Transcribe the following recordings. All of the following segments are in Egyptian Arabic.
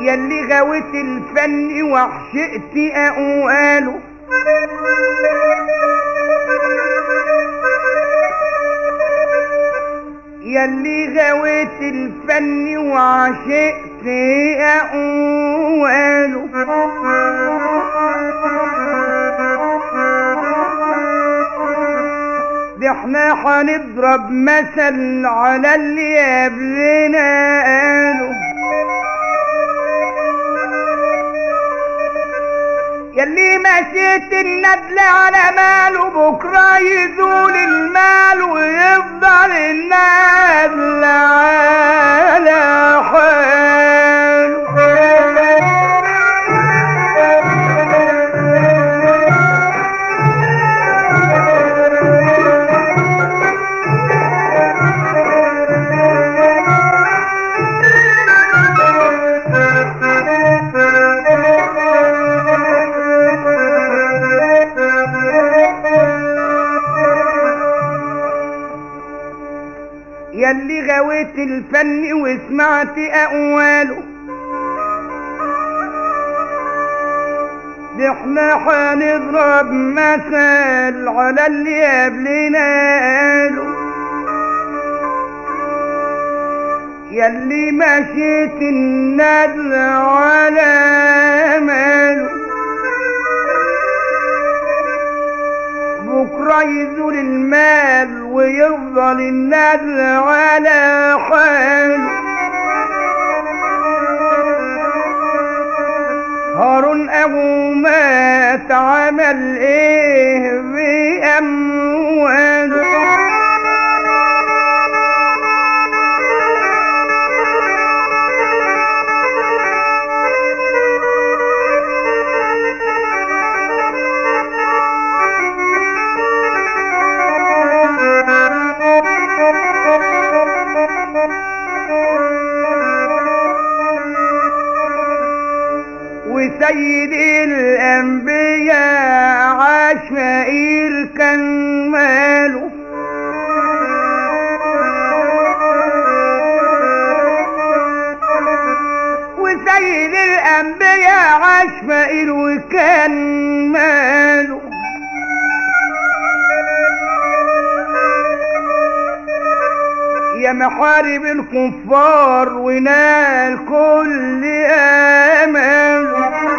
يلي غويت الفن وعشقت اقواله يلي غويت الفن وعشقت اقواله ده احنا هنضرب مثل على اللي قبلنا قالوا يلي مشيت الندل على ماله بكرة يزول المال ويفضل الندل على حاله يلي غويت الفن وسمعت اقواله ده احنا هنضرب مثل على اللي قبلنا قالوا يلي مشيت الندل على ماله بكرة يزول المال ويفضل الندل على حاله هارون ابو مات عمل ايه بامواله وسيد الأنبياء عاش فقير كان ماله وسيد الأنبياء عاش فقير وكان ماله يا محارب الكفار ونال كل امل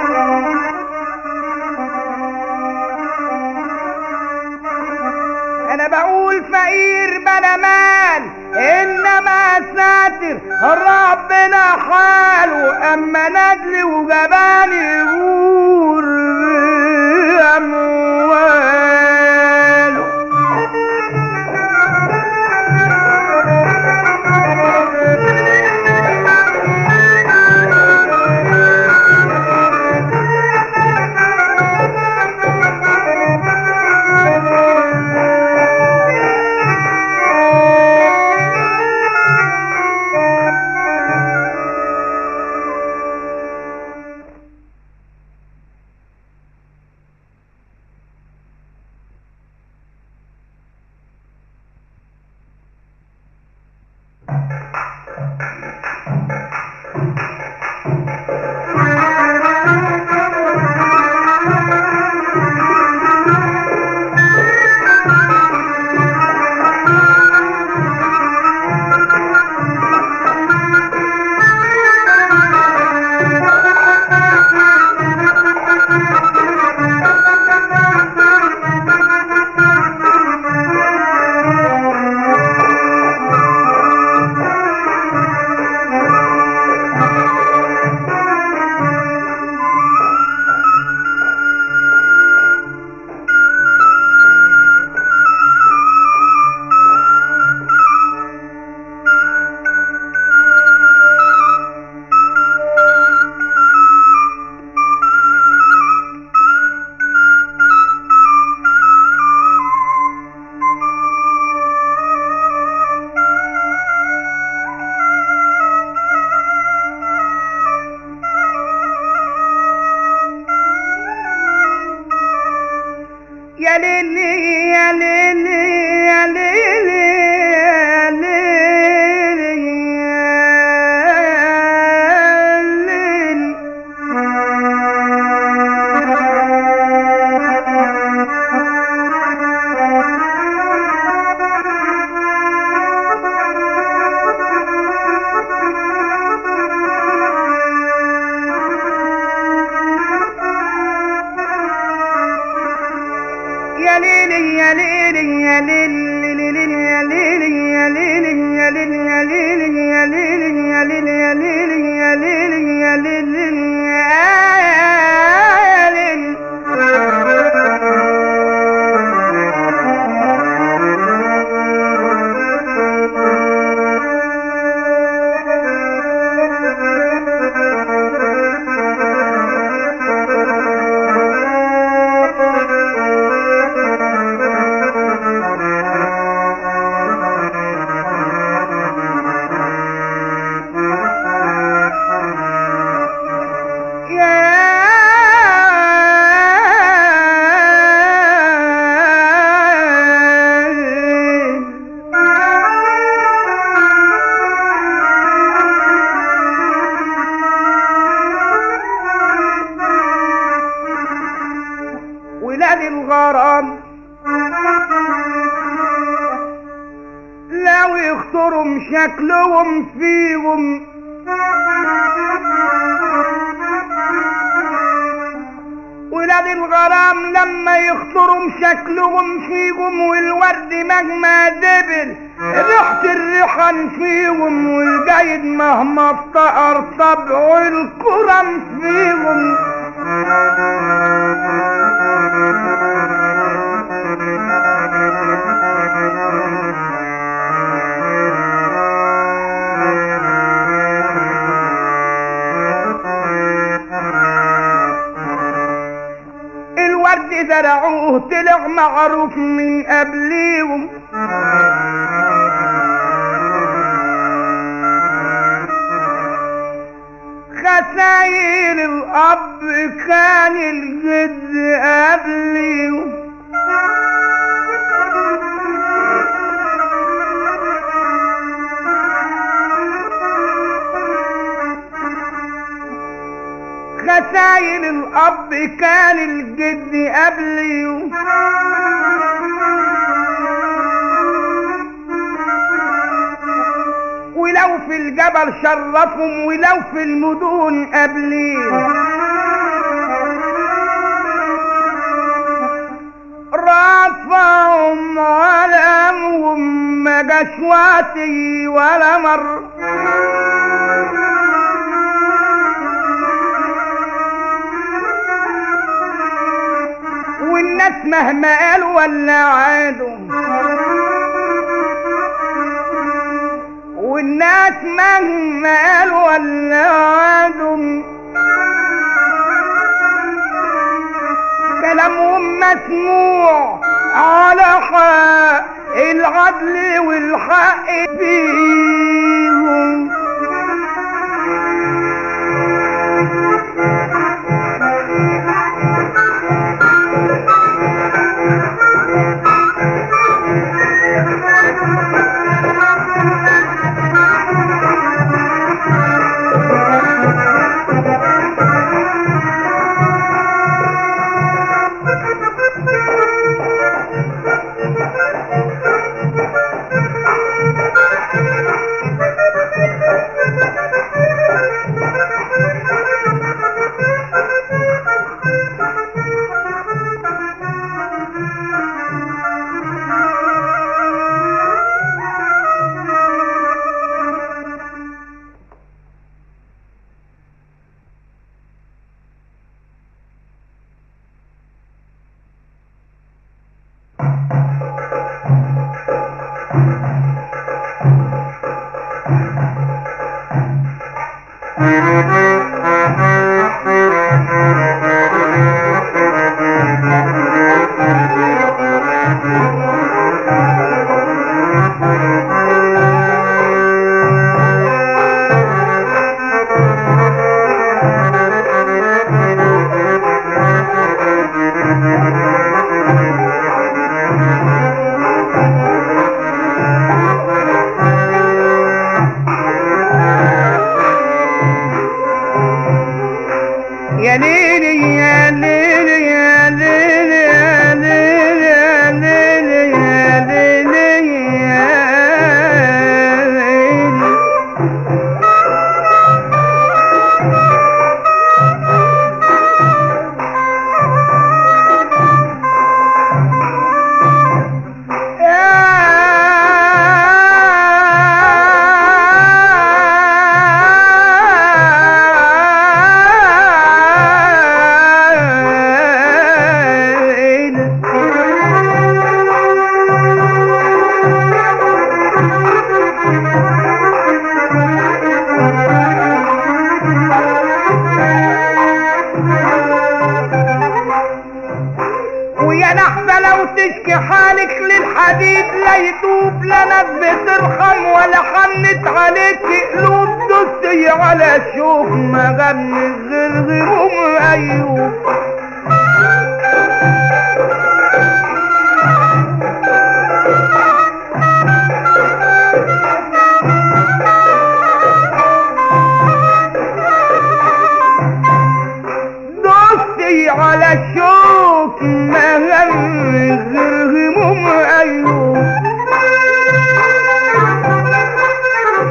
انا بقول فقير بلا مال انما ساتر ربنا حاله اما ندلي وجبال يقول امواله شكلهم فيهم ولاد الغرام لما يخطروا شكلهم فيهم والورد مهما دبل ريحة الريحان فيهم والجيد مهما افتقر طبعه الكرم فيهم الورد زرعوه طلع معروف من قبليهم خساير الاب كان الجد قبليهم خساير الاب كان الجد قبلي ولو في الجبل شرفهم ولو في المدن قبلي رفعهم علمهم ما جاش وقتي ولا مر والناس مهما قالوا ولا عادوا والناس مهما قالوا ولا عادوا كلامهم مسموع على حق العدل والحق فيهم يا ليلي يا ليلي يا ليلي يا ليلي يا ليلي يا ليلي يا ليلي ويا نحبة لو تشكي حالك للحديد لا يدوب لا ناس بترحم ولا حنت عليك قلوب دستي على شوف ما غني غير غيرهم ايوب دوستي على شوك ما غني غير هموم ايوب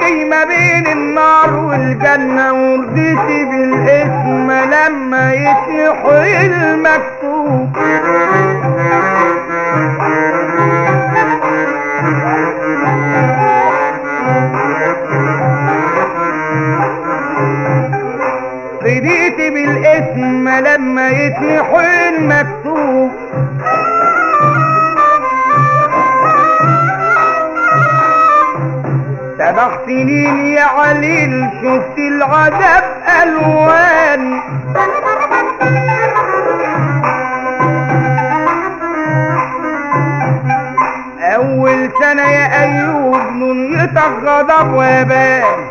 سبقتي ما بين النار والجنة ورضيتي بالاسم لما يتنحوا المكتوب رضيتي بالاسم لما يتنحوا المكتوب سبع سنين يا عليل شفت العذاب الوان اول سنة يا ايوب نيتك غضب وبان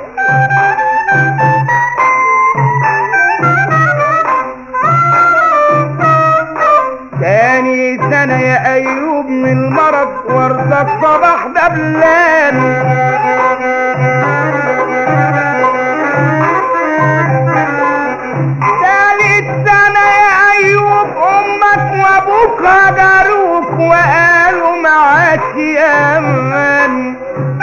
تاني سنة يا ايوب من المرض وردك صباح دبلان تالت سنة يا ايوب امك وابوك هجروك وقالوا معاك يا امان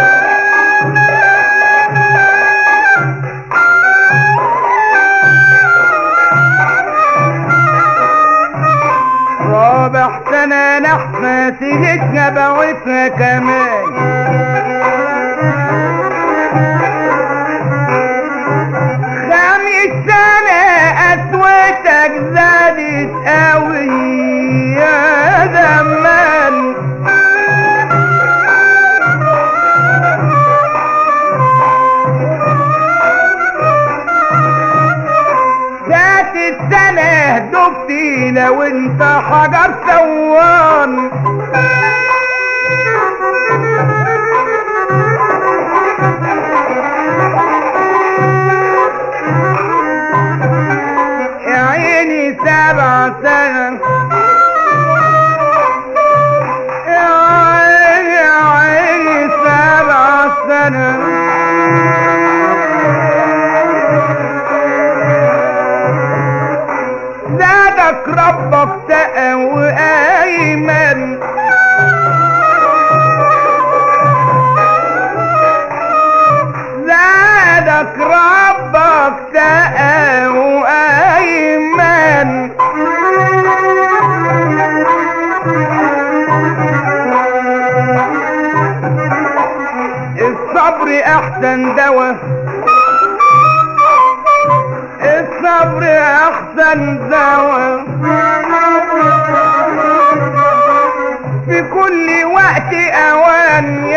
رابع سنة نحفاتي اتنبعتها كمان خامس سنة أسوتك زادت قوي يا زمان ذات السنة دبتي لو انت حجر ثوان يا عيني سبع سنة يا عيني يا عيني سبع سنة زادك ربك تقى وأيمن زادك ربك تقى وأيمن الصبر أحسن دواء الصبر احسن دواء في كل وقت اوان